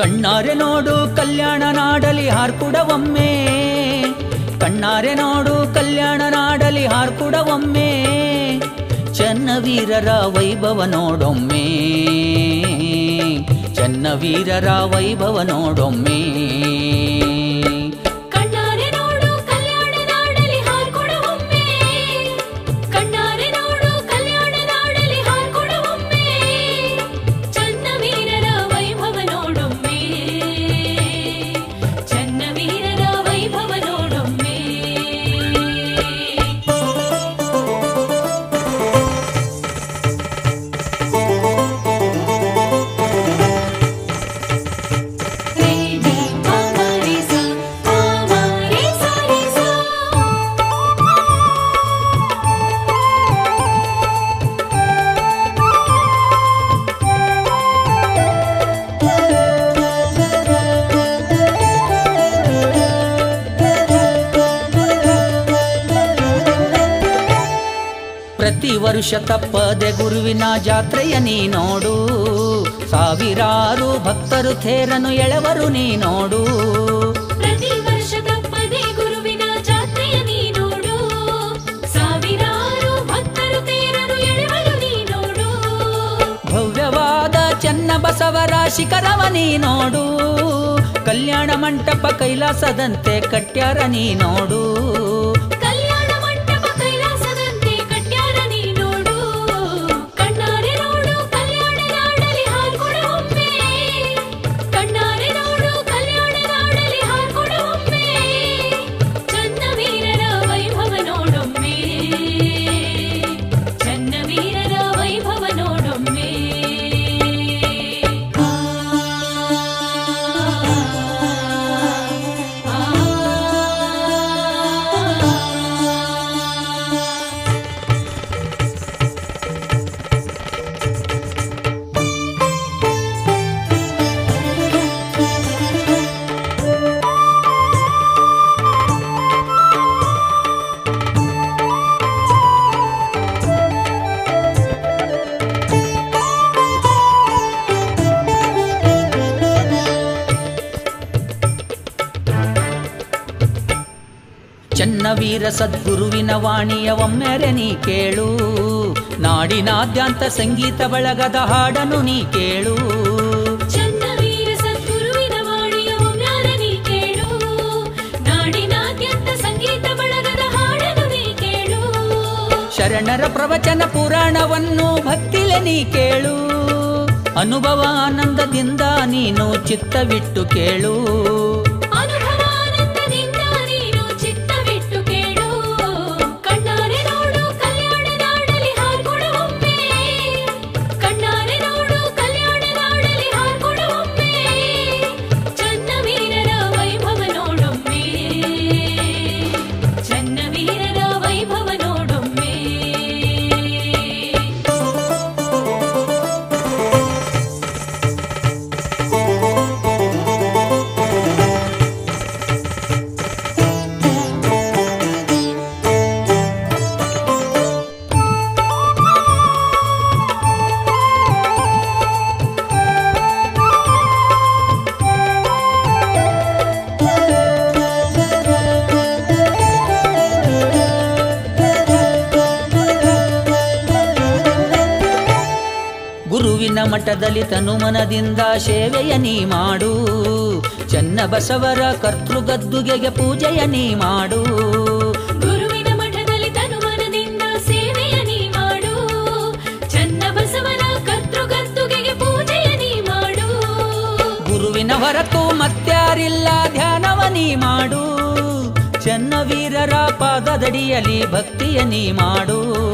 ಕಣ್ಣಾರೆ ನೋಡು ಕಲ್ಯಾಣ ನಾಡಲಿ ಹಾರ್ಕುಡ ಒಮ್ಮೆ ಕಣ್ಣಾರೆ ನೋಡು ಕಲ್ಯಾಣ ನಾಡಲಿ ಹಾರ್ಕುಡ ಒಮ್ಮೆ ಚನ್ನವೀರರ ವೈಭವ ನೋಡೊಮ್ಮೆ ಚನ್ನವೀರರ ವೈಭವ ನೋಡೊಮ್ಮೆ ಕಣ್ಣಾರೆ ನೋಡು ಕಲ್ಯಾಣ ನಾಡಲಿ ಹಾರ್ಕೊಡ ಒಮ್ಮೆ ಕಣ್ಣಾರೆ ನೋಡು ಕಲ್ಯಾಣ ನಾಡಲಿ ಹಾರ್ಕೊಡ ಒಮ್ಮೆ ಚನ್ನವೀರರ ವೈಭವ ನೋಡೊಮ್ಮೆ ಚನ್ನವೀರರ ವೈಭವ ನೋಡೊಮ್ಮೆ ರೇ ರೇ ಪಾಮ ರೇ ಸಾ ಪಾಮ ರೇ ಸಾ ರೇ ಸಾ ಪ್ರತಿ ವರ್ಷ ತಪ್ಪದೆ ಗುರುವಿನ ಜಾತ್ರೆಯ ನೀ ನೋಡು ಸಾವಿರಾರು ಭಕ್ತರು ಥೇರನು ಎಳೆವರು ನೀ ನೋಡು ಪ್ರತಿ ವರ್ಷ ತಪ್ಪದೆ ಗುರುವಿನ ಜಾತ್ರೆಯ ನೀ ನೋಡು ಸಾವಿರಾರು ಭಕ್ತರು ತೇರರು ಎಳೆವರು ನೀ ನೋಡು ಭವ್ಯವಾದ ಚೆನ್ನ ಬಸವರ ಶಿಖರವ ನೀ ನೋಡು ಕಲ್ಯಾಣ ಮಂಟಪ ಕೈಲಾಸದಂತೆ ಕಟ್ಯಾರ ನೀ ನೋಡು ಕಲ್ಯಾಣ ಮಂಟಪ ಕೈಲಾಸದಂತೆ ಕಟ್ಯಾರ ನೀ ನೋಡು ಕಣ್ಣಾರೆ ನೋಡು ಕಲ್ಯಾಣ ನಾಡಲಿ ಹಾರ್ಕೊಡ ಒಮ್ಮೆ ಕಣ್ಣಾರೆ ನೋಡು ಕಲ್ಯಾಣ ನಾಡಲಿ ಹಾರ್ಕೊಡ ಒಮ್ಮೆ ಚನ್ನವೀರರ ವೈಭವ ನೋಡೊಮ್ಮೆ ಚನ್ನವೀರರ ವೈಭವ ನೋಡೊಮ್ಮೆ ಆ ಚನ್ನವೀರ ಸದ್ಗುರುವಿನ ವಾಣಿಯ ಒಮ್ಮೆರೆ ನೀ ಕೇಳು ನಾಡಿನಾದ್ಯಂತ ಸಂಗೀತ ಬಳಗದ ಹಾಡನು ನೀ ಕೇಳು ಚನ್ನವೀರ ಸದ್ಗುರುವಿನ ವಾಣಿಯ ಒಮ್ಮ್ಯಾರ ನೀ ಕೇಳು ನಾಡಿನಾದ್ಯಂತ ಸಂಗೀತ ಬಳಗದ ಹಾಡನ್ನು ನೀ ಕೇಳು ಶರಣರ ಪ್ರವಚನ ಪುರಾಣವನ್ನು ಭಕ್ತಿಲೆ ನೀ ಕೇಳು ಅನುಭವ ಆನಂದದಿಂದ ನೀನು ಚಿತ್ತವಿಟ್ಟು ಕೇಳು ಅನುಭವಾನಂದದಿಂದ ನೀನು ಚಿತ್ತವಿಟ್ಟು ಕೇಳು ಕಣ್ಣಾರೆ ನೋಡು ಕಲ್ಯಾಣ ನಾಡಲಿ ಹಾರ್ಕೊಡ ಒಮ್ಮೆ ಕಣ್ಣಾರೆ ನೋಡು ಕಲ್ಯಾಣ ನಾಡಲಿ ಹಾರ್ಕೊಡ ಒಮ್ಮೆ ಚನ್ನವೀರರ ವೈಭವ ನೋಡೊಮ್ಮೆ ಚನ್ನವೀರರ ವೈಭವ ನೋಡೊಮ್ಮೆ ಗುರುವಿನ ಮಠದಲ್ಲಿ ತನುಮನದಿಂದ ಸೇವೆಯ ನೀ ಮಾಡು ಚನ್ನ ಬಸವರ ಕರ್ತೃಗದ್ದುಗೆಗೆ ಪೂಜೆಯ ನೀ ಮಾಡು ಗುರುವಿನ ಮಠದಲ್ಲಿ ತನುಮನದಿಂದ ಸೇವೆಯ ನೀ ಮಾಡು ಚನ್ನ ಬಸವನ ಕರ್ತೃಗದ್ದುಗೆಗೆ ಪೂಜೆಯ ನೀ ಮಾಡು ಗುರುವಿನ ಹೊರತು ಮತ್ಯಾರಿಲ್ಲ ಧ್ಯಾನವ ನೀ ಮಾಡು ಚನ್ನವೀರರ ಪಾದದಡಿಯಲ್ಲಿ ಭಕ್ತಿಯ ನೀ ಮಾಡು